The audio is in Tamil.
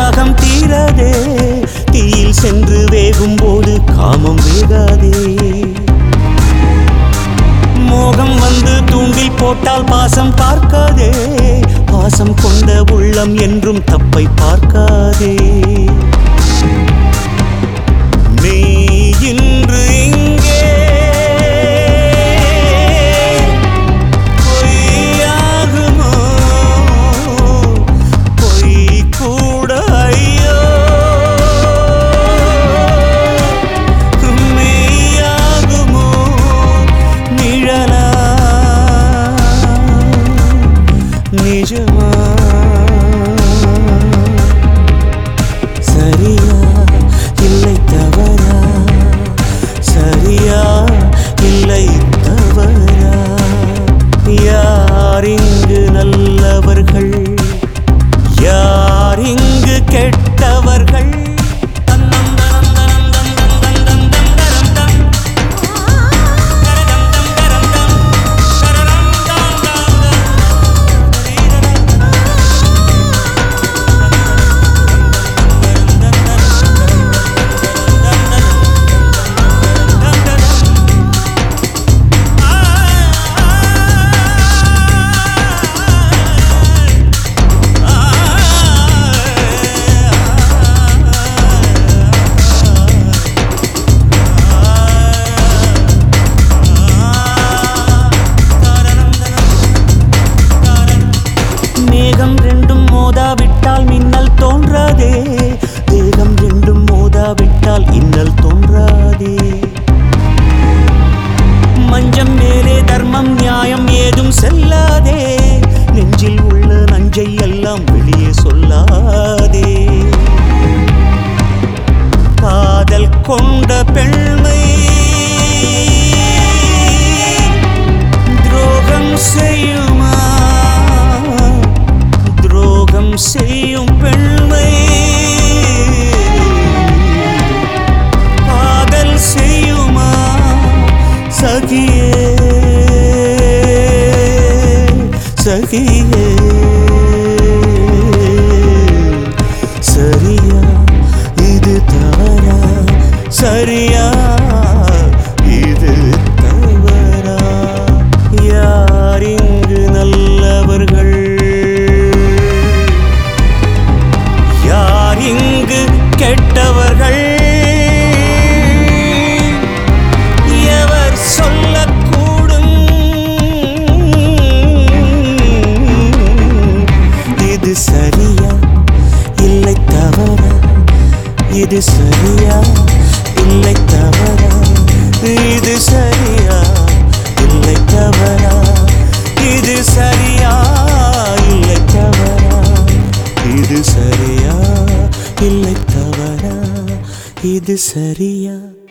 தாகம் தீராதே தீயில் சென்று வேகும் போது காமம் வேகாதே மோகம் வந்து தூண்டில் போட்டால் பாசம் பார்க்காதே பாசம் கொண்ட உள்ளம் என்றும் தப்பை பார்க்காதே நீ இன்று இங்கே பொய்யாகுமோ பொய் கூட ஐயோ மெய்யாகுமோ நிழலா நிஜமா சரியா இல்லை தவறா சரியா இல்லை தவறா யார் இங்கு நல்லவர்கள் யார் இங்கு கெட்டவர்கள் தன்னம் தனம் தனம் தம் தம் தம் தம் தம் தரம் தம். தரதம் தம் தரம் தம். தரரம் தம் தம் தம். மேகம் ரெண்டும் மோதாவிட்டால் மின்னல் தோன்றாதே தேகம் ரெண்டும் மோதாவிட்டால் இன்னல் தோன்றாதே மஞ்சம் மேலே தர்மம் நியாயம் ஏதும் செல்லாதே நெஞ்சில் உள்ள நஞ்சை எல்லாம் வெளியே சொல்லாதே காதல் கொண்ட பெண்மை துரோகம் செய்யுமா துரோகம் செய்யும் பெண்மை காதல் செய்யுமா சகியே சகியே சரியா இது தவறா சரியா இது தவறா யார் இங்கு நல்லவர்கள் யார் இங்கு கெட்டவர்கள் எவர் சொல்லக்கூடும் இது சரியா இல்லை தவறா இது சரியா இல்லை தவறா இது சரியா இல்லை தவறா இது சரியா இல்லை தவறா இது சரியா இல்லை தவறா இது சரியா